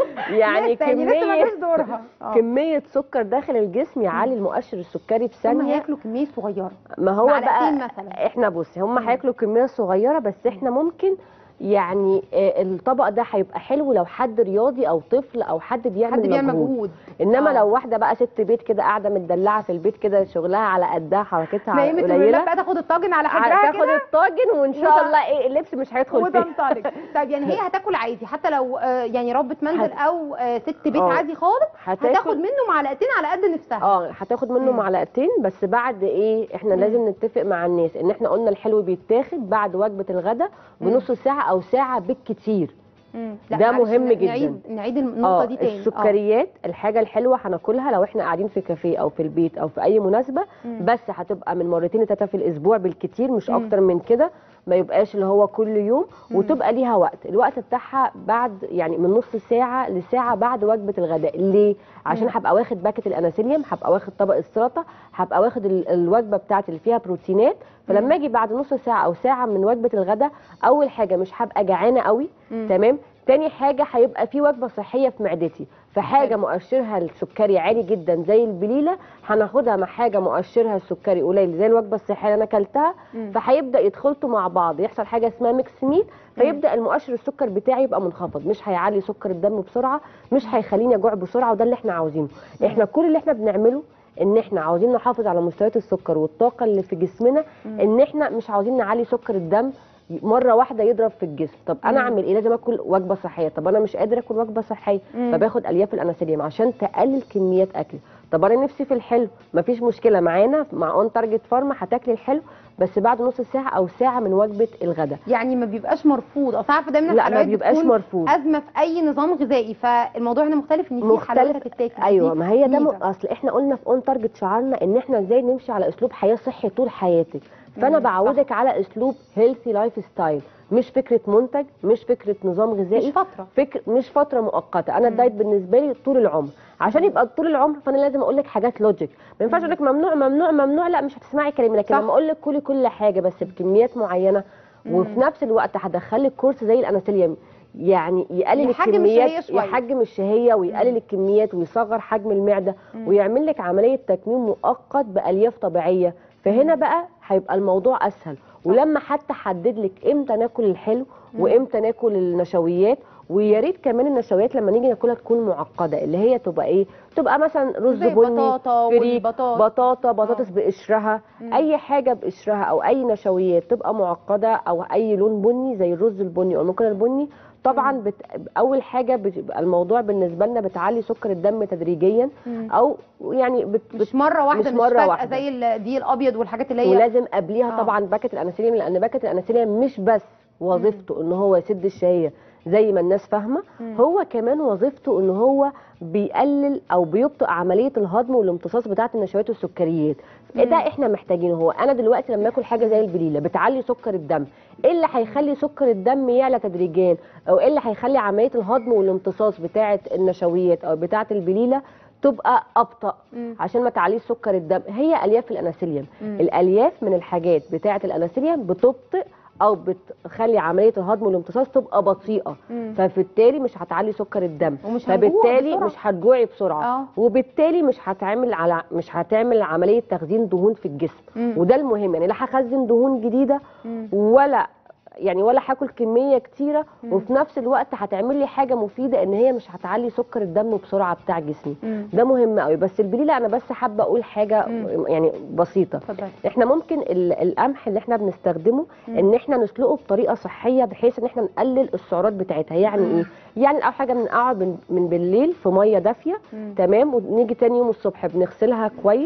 يعني لسه يعني لسه ما كميه جاش دورها آه. كميه سكر داخل الجسم يعلي المؤشر السكري في هم ثانيه هياكلوا كميه صغيره ما هو بقى معلقتين مثلا احنا بصي هم هياكلوا كميه صغيره بس احنا ممكن يعني آه، الطبق ده هيبقى حلو لو حد رياضي او طفل او حد بيعمل, حد بيعمل مجهود. مجهود انما آه. لو واحده بقى ست بيت كده قاعده متدلعه في البيت كده شغلها على قدها حركتها على نايمه قليله الولاد بقى تاخد الطاجن على حجرها تاخد كده الطاجن وان شاء وت- الله ايه اللبس مش هيدخل فيه وتنطلق طيب يعني هي هتاكل عادي حتى لو آه، يعني ربة منزل هت- او آه، ست بيت آه. عادي خالص هتاخد هتاخد منه معلقتين على قد نفسها اه هتاخد منه مم. معلقتين بس بعد ايه احنا مم. لازم نتفق مع الناس ان احنا قلنا الحلو بيتاخد بعد وجبه الغداء بنص ساعه او ساعه بالكتير مم. لا، ده معلش، مهم ن- جدا. نعيد نعيد النقطه اه دي تاني السكريات الحاجه الحلوه هناكلها لو احنا قاعدين في كافيه او في البيت او في اي مناسبه مم. بس هتبقى من مرتين لتلاته في الاسبوع بالكتير مش مم. اكتر من كده ما يبقاش اللي هو كل يوم مم. وتبقى ليها وقت الوقت بتاعها بعد يعني من نص ساعه لساعه بعد وجبه الغداء ليه عشان مم. هبقى واخد باكت الاناسيليوم هبقى واخد طبق السلطه هبقى واخد ال- الوجبه بتاعتي اللي فيها بروتينات فلما اجي بعد نص ساعه او ساعه من وجبه الغداء اول حاجه مش هبقى جعانه قوي مم. تمام تاني حاجه هيبقى في وجبه صحيه في معدتي فحاجه مؤشرها السكري عالي جدا زي البليله هناخدها مع حاجه مؤشرها السكري قليل زي الوجبه الصحيه اللي انا اكلتها مم. فهيبدا يدخلطوا مع بعض يحصل حاجه اسمها ميكس ميت فيبدا المؤشر السكر بتاعي يبقى منخفض مش هيعلي سكر الدم بسرعه مش هيخليني اجوع بسرعه وده اللي احنا عاوزينه احنا كل اللي احنا بنعمله ان احنا عاوزين نحافظ على مستويات السكر والطاقه اللي في جسمنا ان احنا مش عاوزين نعلي سكر الدم مره واحده يضرب في الجسم طب انا مم. اعمل ايه لازم اكل وجبه صحيه طب انا مش قادر اكل وجبه صحيه مم. فباخد الياف الانسولين عشان تقلل كميات اكلي طب انا نفسي في الحلو مفيش مشكله معانا مع اون تارجت فارما هتاكلي الحلو بس بعد نص ساعه او ساعه من وجبه الغداء يعني ما بيبقاش مرفوض اصل عارفه دايما لا ما الحلويات بيبقاش بتكون مرفوض ازمه في اي نظام غذائي فالموضوع هنا مختلف ان في حلويات مختلف هتتاكل ايوه دي ما هي ده م... ميزة. اصل احنا قلنا في اون تارجت شعارنا ان احنا ازاي نمشي على اسلوب حياه صحي طول حياتك فانا مم، بعودك على اسلوب هيلثي لايف ستايل مش فكره منتج مش فكره نظام غذائي مش فتره فكر مش فتره مؤقته انا مم. الدايت بالنسبه لي طول العمر عشان يبقى طول العمر فانا لازم اقول لك حاجات لوجيك ما ينفعش اقول لك ممنوع ممنوع ممنوع لا مش هتسمعي كلامي لكن صح. لما اقول لك كلي كل حاجه بس بكميات معينه وفي نفس الوقت هدخل لك كورس زي الاناسيليوم يعني يقلل يحجم الكميات الشهية شوية. يحجم الشهيه ويقلل الكميات ويصغر حجم المعده ويعمل لك عمليه تكميم مؤقت بالياف طبيعيه فهنا بقى هيبقى الموضوع اسهل ولما حتى حدد لك امتى ناكل الحلو وامتى ناكل النشويات ويا ريت كمان النشويات لما نيجي ناكلها تكون معقده اللي هي تبقى ايه تبقى مثلا رز زي بني البطاطا فريك والبطاط. بطاطا بطاطس آه. بقشرها مم. اي حاجه بقشرها او اي نشويات تبقى معقده او اي لون بني زي الرز البني او المكرونه البني طبعا بت... اول حاجه بتبقى الموضوع بالنسبه لنا بتعلي سكر الدم تدريجيا مم. او يعني بت... بت... مش مره واحده مش مش, مرة فجاه واحدة. زي الدقيق الابيض والحاجات اللي هي ولازم قبليها آه. طبعا باكت الانسولين لان باكت الانسولين مش بس وظيفته ان هو يسد الشهيه زي ما الناس فاهمه مم. هو كمان وظيفته ان هو بيقلل او بيبطئ عمليه الهضم والامتصاص بتاعه النشويات والسكريات ده احنا محتاجينه هو انا دلوقتي لما اكل حاجه زي البليله بتعلي سكر الدم ايه اللي هيخلي سكر الدم يعلى تدريجيا او ايه اللي هيخلي عمليه الهضم والامتصاص بتاعه النشويات او بتاعه البليله تبقى ابطا مم. عشان ما تعليش سكر الدم هي الياف الاناسيليوم مم. الالياف من الحاجات بتاعه الاناسيليوم بتبطئ او بتخلي عمليه الهضم والامتصاص تبقى بطيئه مم. فبالتالي مش هتعلي سكر الدم ومش هنجوع فبالتالي بسرعة. مش هتجوعي بسرعه آه. وبالتالي مش هتعمل على مش هتعمل عمليه تخزين دهون في الجسم مم. وده المهم يعني لا هخزن دهون جديده مم. ولا يعني ولا هاكل كميه كتيره مم. وفي نفس الوقت هتعمل لي حاجه مفيده ان هي مش هتعلي سكر الدم بسرعه بتاع جسمي مم. ده مهم قوي بس البليله انا بس حابه اقول حاجه مم. يعني بسيطه اتفضلي احنا ممكن ال- القمح اللي احنا بنستخدمه مم. ان احنا نسلقه بطريقه صحيه بحيث ان احنا نقلل السعرات بتاعتها يعني مم. ايه يعني اول حاجه بنقعد من, من بالليل في ميه دافيه مم. تمام ونيجي تاني يوم الصبح بنغسلها كويس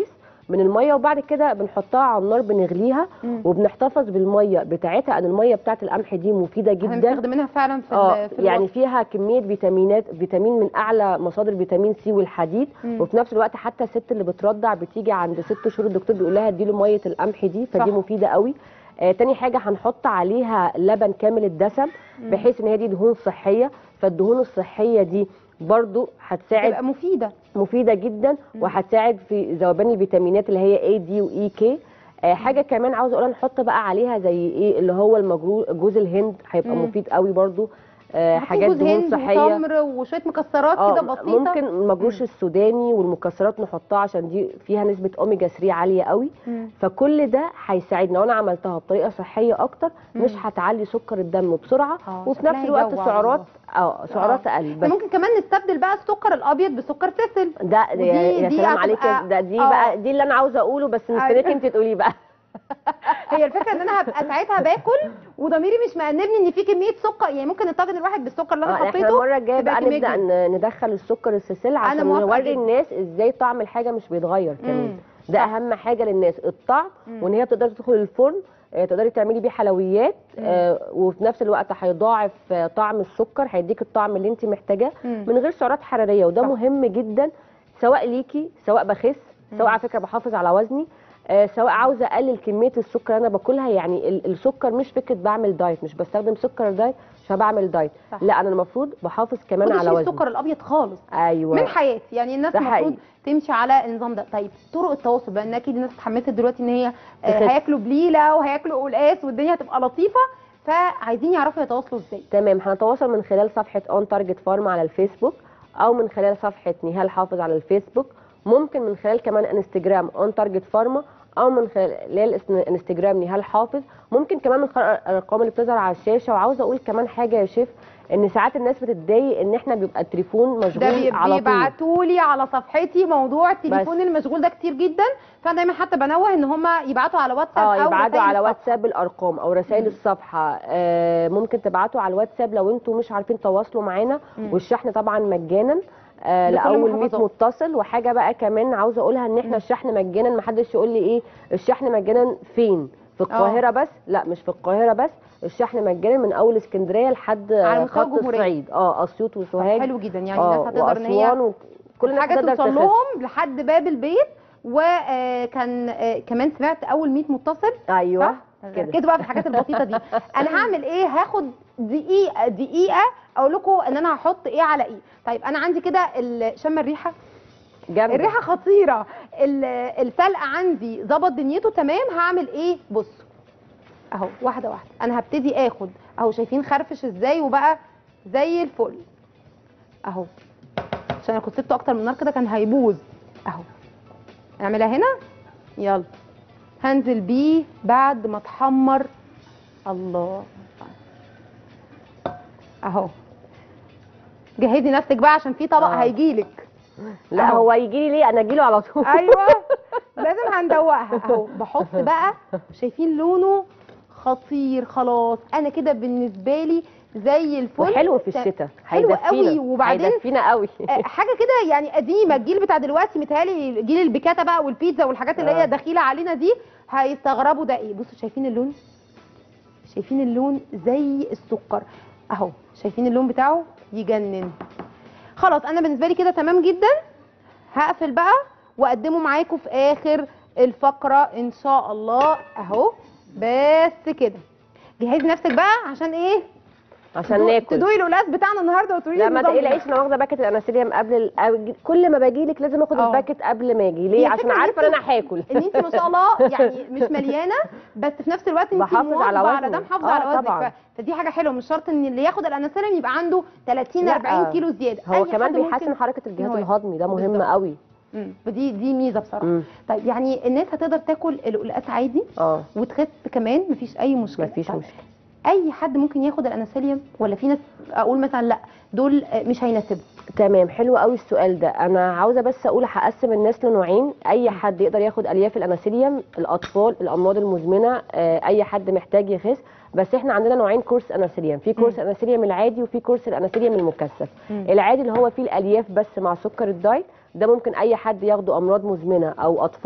من الميه وبعد كده بنحطها على النار بنغليها مم. وبنحتفظ بالميه بتاعتها ان الميه بتاعت القمح دي مفيده احنا جدا بنستخدمها فعلا في اه ال- في يعني الوصفة. فيها كميه فيتامينات فيتامين من اعلى مصادر فيتامين سي والحديد مم. وفي نفس الوقت حتى الست اللي بترضع بتيجي عند ست شهور الدكتور بيقول لها اديله ميه القمح دي فدي صح. مفيده قوي آه تاني حاجه هنحط عليها لبن كامل الدسم بحيث ان هي دي دهون صحيه فالدهون الصحيه دي برضو هتساعد تبقى مفيده مفيده جدا وهتساعد في ذوبان الفيتامينات اللي هي اي دي واي كي آه حاجه كمان عاوزه اقولها نحط بقى عليها زي ايه اللي هو المجرو جوز الهند هيبقى مم. مفيد قوي برضو آه حاطين حاجات جوز دهون هند صحيه وتمر وشويه مكسرات اه كده بسيطه ممكن المجروش السوداني والمكسرات نحطها عشان دي فيها نسبه اوميجا 3 عاليه قوي مم. فكل ده هيساعدنا وانا عملتها بطريقه صحيه اكتر مش مم. هتعلي سكر الدم بسرعه آه، وفي شكلها نفس الوقت يجوع سعرات والله. اه سعرات اقل احنا بس ممكن كمان نستبدل بقى السكر الابيض بسكر سيسل ده ودي- يا, يا دي سلام هتبقى- عليك ده دي آه. بقى دي اللي انا عاوزه اقوله بس مستنيك انت تقولي بقى هي الفكره ان انا هبقى ساعتها باكل وضميري مش مأنبني ان في كميه سكر يعني ممكن الطاجن الواحد بالسكر اللي انا آه، احنا حطيته المره الجايه تبقى بقى كمية نبدا كبيرة. ن- ندخل السكر السيسل عشان موافقة نوري جدا. الناس ازاي طعم الحاجه مش بيتغير كمان مم. ده اهم حاجه للناس الطعم وان هي تقدر تدخل الفرن آه، تقدري تعملي بيه حلويات آه، وفي نفس الوقت هيضاعف آه، طعم السكر هيديك الطعم اللي انت محتاجاه مم. من غير سعرات حراريه وده صح. مهم جدا سواء ليكي سواء بخس سواء على فكره بحافظ على وزني آه، سواء عاوزه اقلل كميه السكر اللي انا باكلها يعني ال- السكر مش فكره بعمل دايت مش بستخدم سكر دايت عشان بعمل دايت صح. لا انا المفروض بحافظ كمان خدي على شيل وزني السكر الابيض خالص ايوه من حياتي يعني الناس ده المفروض حقيقي. تمشي على النظام ده طيب طرق التواصل بقى ان اكيد الناس اتحمست دلوقتي ان هي آه، تخس. هياكلوا بليله وهياكلوا قلقاس والدنيا هتبقى لطيفه فعايزين يعرفوا يتواصلوا ازاي تمام هنتواصل من خلال صفحه اون تارجت فارم على الفيسبوك او من خلال صفحه نهال حافظ على الفيسبوك ممكن من خلال كمان انستجرام اون تارجت فارما او من خلال اسم- انستجرام نهال حافظ ممكن كمان من خلال الارقام اللي بتظهر على الشاشه وعاوزه اقول كمان حاجه يا شيف ان ساعات الناس بتتضايق ان احنا بيبقى التليفون ده مشغول بي- على طول بيبعتوا لي على صفحتي موضوع التليفون المشغول ده كتير جدا فانا دايما حتى بنوه ان هم يبعتوا على واتساب اه او يبعتوا رسايل على الصفحة. واتساب الارقام او رسائل الصفحه آه ممكن تبعتوا على الواتساب لو انتوا مش عارفين تواصلوا معانا والشحن طبعا مجانا آه لكل لاول 100 المحافظات. متصل وحاجه بقى كمان عاوزه اقولها ان احنا الشحن مجانا ما حدش يقول لي ايه الشحن مجانا فين في القاهره بس لا مش في القاهره بس الشحن مجانا من اول اسكندريه لحد على آه، مستوى خط الجمهورية. الصعيد اه اسيوط طب وسوهاج حلو جدا يعني آه، الناس هتقدر ان هي وأسوان وكل الناس حاجه تقدر توصل تخس. لهم لحد باب البيت وكان كمان سمعت اول 100 متصل ايوه صح؟ كده ركزوا بقى في الحاجات البسيطه دي انا هعمل ايه هاخد دقيقه دقيقه اقول لكم ان انا هحط ايه على ايه طيب انا عندي كده ال- شم الريحه جامده الريحه خطيره ال- السلق عندي ظبط دنيته تمام هعمل ايه بصوا اهو واحده واحده انا هبتدي اخد اهو شايفين خرفش ازاي وبقى زي الفل اهو عشان انا كنت سبته اكتر من نار كده كان هيبوظ اهو اعملها هنا يلا هنزل بيه بعد ما اتحمر الله اهو جهزي نفسك بقى عشان في طبق آه. هيجيلك لا أهو. هو يجي لي ليه انا اجي له على طول ايوه لازم هندوقها اهو بحط بقى شايفين لونه خطير خلاص انا كده بالنسبه لي زي الفل وحلو في ت- الشتاء حلو هيدفينا قوي وبعدين هيدفينا قوي آه، حاجه كده يعني قديمه الجيل بتاع دلوقتي متهيألي جيل البيكاتا بقى والبيتزا والحاجات اللي آه. هي دخيله علينا دي هيستغربوا ده ايه بصوا شايفين اللون شايفين اللون زي السكر اهو شايفين اللون بتاعه يجنن خلاص انا بالنسبه لي كده تمام جدا هقفل بقى واقدمه معاكم في اخر الفقره ان شاء الله اهو بس كده جهزي نفسك بقى عشان ايه عشان تدوق- ناكل تدوقي القلاص بتاعنا النهارده وتقولي لا لي ما النظام تقلقيش انا واخده باكت الاناسيليوم قبل ال... أو- كل ما باجي لك لازم اخد آه. الباكت قبل ما اجي ليه هي عشان الفكرة إن عارفه ان انت- انا هاكل ان انت ما شاء الله يعني مش مليانه بس في نفس الوقت انت بحافظ على مواظبة على وزني. ده محافظه آه، على وزنك طبعاً. ف- فدي حاجه حلوه مش شرط ان اللي ياخد الانسولين يبقى عنده 30 لا. 40 كيلو زياده هو أي كمان حد ممكن- بيحسن حركه الجهاز إن هو الهضمي ده مهم بالظبط. قوي مم. فدي دي ميزه بصراحه مم. طيب يعني الناس هتقدر تاكل القلقاس عادي اه وتخس كمان مفيش اي مشكله مفيش طيب. مشكله اي حد ممكن ياخد الانسولين ولا في ناس اقول مثلا لا دول آه، مش هيناسبهم تمام حلو قوي السؤال ده انا عاوزه بس اقول هقسم الناس لنوعين اي حد يقدر ياخد الياف الاناسيليوم الاطفال الامراض المزمنه آه، اي حد محتاج يخس بس احنا عندنا نوعين كورس اناسيليوم في كورس اناسيليوم العادي وفي كورس الاناسيليوم المكثف مم. العادي اللي هو فيه الالياف بس مع سكر الدايت ده ممكن اي حد ياخده امراض مزمنه او اطفال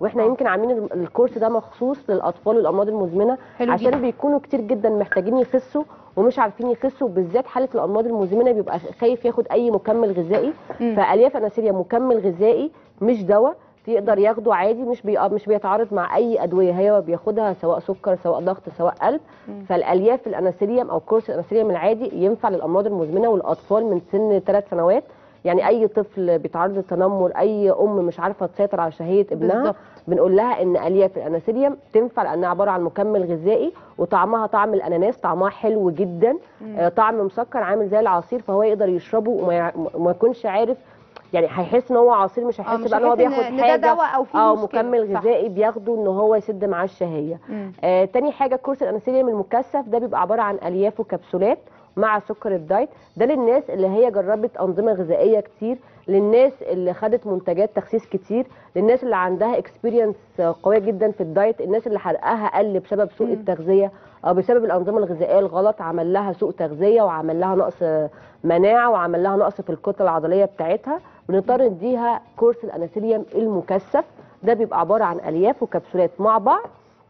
واحنا آه. يمكن عاملين ال- الكورس ده مخصوص للاطفال والامراض المزمنه حلو عشان جدا. بيكونوا كتير جدا محتاجين يخسوا ومش عارفين يخسوا بالذات حاله الامراض المزمنه بيبقى خايف ياخد اي مكمل غذائي مم. فالياف اناسيليا مكمل غذائي مش دواء يقدر ياخده عادي مش بي... مش بيتعارض مع اي ادويه هي بياخدها سواء سكر سواء ضغط سواء قلب مم. فالالياف الاناسيليوم او كورس الاناسيليوم العادي ينفع للامراض المزمنه والاطفال من سن 3 سنوات يعني اي طفل بيتعرض للتنمر اي ام مش عارفه تسيطر على شهيه ابنها بالظبط. بنقول لها ان الياف الاناسيليوم تنفع لانها عباره عن مكمل غذائي وطعمها طعم الاناناس طعمها حلو جدا آه طعم مسكر عامل زي العصير فهو يقدر يشربه وما يع- وما يكونش عارف يعني هيحس ان هو عصير مش اه هيحس مش بقى ان هو هيحس بياخد ان ده حاجه دواء او فيه اه مشكلة. مكمل صح. غذائي بياخده ان هو يسد معاه الشهيه مم. آه تاني حاجه كورس الانسولين المكثف ده بيبقى عباره عن الياف وكبسولات مع سكر الدايت ده للناس اللي هي جربت انظمه غذائيه كتير للناس اللي خدت منتجات تخسيس كتير للناس اللي عندها اكسبيرينس قويه جدا في الدايت الناس اللي حرقها قل بسبب سوء مم. التغذيه او بسبب الانظمه الغذائيه الغلط عمل لها سوء تغذيه وعمل لها نقص مناعه وعمل لها نقص في الكتله العضليه بتاعتها بنضطر نديها كورس الاناسيليوم المكثف ده بيبقى عباره عن الياف وكبسولات مع بعض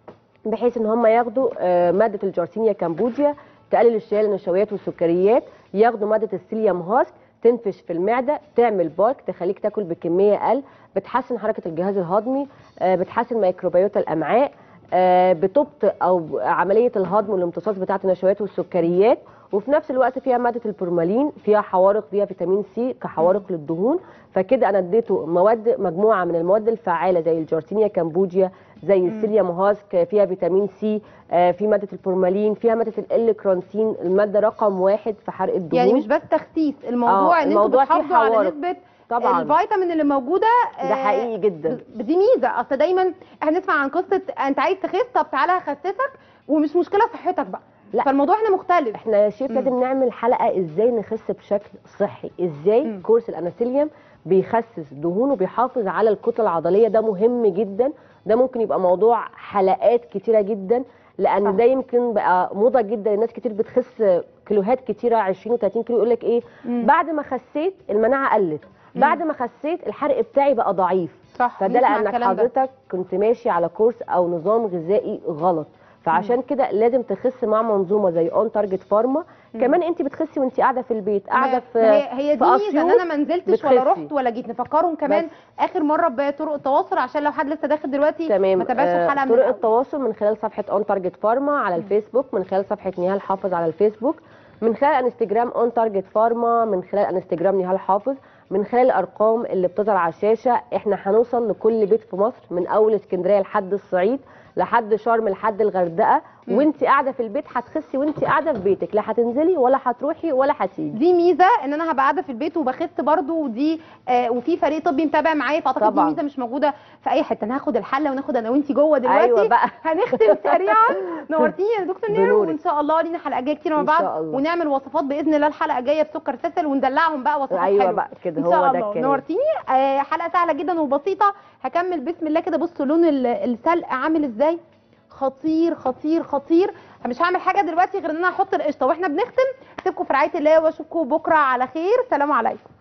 بحيث ان هم ياخدوا آه، ماده الجارسينيا كامبوجيا تقلل الشيال النشويات والسكريات ياخدوا ماده السيليوم هاسك تنفش في المعده تعمل بالك تخليك تاكل بكميه اقل بتحسن حركه الجهاز الهضمي آه، بتحسن ميكروبيوتا الامعاء آه، بتبطئ او عمليه الهضم والامتصاص بتاعه النشويات والسكريات وفي نفس الوقت فيها ماده البرمالين فيها حوارق فيها فيتامين سي كحوارق للدهون فكده انا اديته مواد مجموعه من المواد الفعاله زي الجارسينيا كامبوجيا زي السيليوم هاسك فيها فيتامين سي آه، في ماده البورمالين فيها ماده الالكرونسين الماده رقم واحد في حرق الدهون يعني مش بس تخسيس الموضوع آه، ان انتوا الموضوع فيه بتحافظوا على حوارق. نسبه طبعا الفيتامين اللي موجوده ده آه، حقيقي جدا ب- دي ميزه اصل دايما احنا نسمع عن قصه انت عايز تخس طب تعالى هخسسك ومش مشكله صحتك بقى لا. فالموضوع هنا مختلف احنا يا شيف مم. لازم نعمل حلقه ازاي نخس بشكل صحي ازاي مم. كورس الاناسيليوم بيخسس دهون وبيحافظ على الكتله العضليه ده مهم جدا ده ممكن يبقى موضوع حلقات كتيره جدا لان صح. ده يمكن بقى موضه جدا الناس كتير بتخس كيلوهات كتيره 20 و30 كيلو يقول لك ايه مم. بعد ما خسيت المناعه قلت بعد ما خسيت الحرق بتاعي بقى ضعيف صح فده نسمع لانك الكلام ده. حضرتك كنت ماشي على كورس او نظام غذائي غلط فعشان كده لازم تخس مع منظومه زي اون تارجت فارما كمان انت بتخسي وانت قاعده في البيت قاعده ما- في ما هي هي دي في ميزه ان أسيوط انا ما نزلتش ولا بتخسي. رحت ولا جيت نفكرهم كمان بس. اخر مره بطرق التواصل عشان لو حد لسه داخل دلوقتي تمام ما تابعش آه، الحلقه من طرق الأول. التواصل من خلال صفحه اون تارجت فارما على الفيسبوك من خلال صفحه نهال حافظ على الفيسبوك من خلال انستجرام اون تارجت فارما من خلال انستجرام نهال حافظ من خلال الارقام اللي بتظهر على الشاشه احنا هنوصل لكل بيت في مصر من اول اسكندريه لحد الصعيد لحد شرم لحد الغردقه وانت قاعده في البيت هتخسي وانت قاعده في بيتك لا هتنزلي ولا هتروحي ولا هتيجي دي ميزه ان انا هبقى قاعده في البيت وبخس برضو ودي آه وفي فريق طبي متابع معايا فاعتقد دي طبعاً. ميزه مش موجوده في اي حته انا هاخد الحله وناخد انا وانتي جوه دلوقتي ايوه بقى هنختم سريعا نورتيني يا دكتور نيرو بنورك. وان شاء الله لينا حلقات جايه كتير مع إن بعض شاء الله. ونعمل وصفات باذن الله الحلقه الجايه بسكر سسل وندلعهم بقى وصفات ايوه حلوه بقى كده ان هو شاء ده الله الكلام نورتيني آه حلقه سهله جدا وبسيطه هكمل بسم الله كده بصوا لون ال- السلق عامل ازاي خطير خطير خطير مش هعمل حاجه دلوقتي غير ان انا هحط القشطه واحنا بنختم سيبكم في رعايه الله واشوفكم بكره على خير سلام عليكم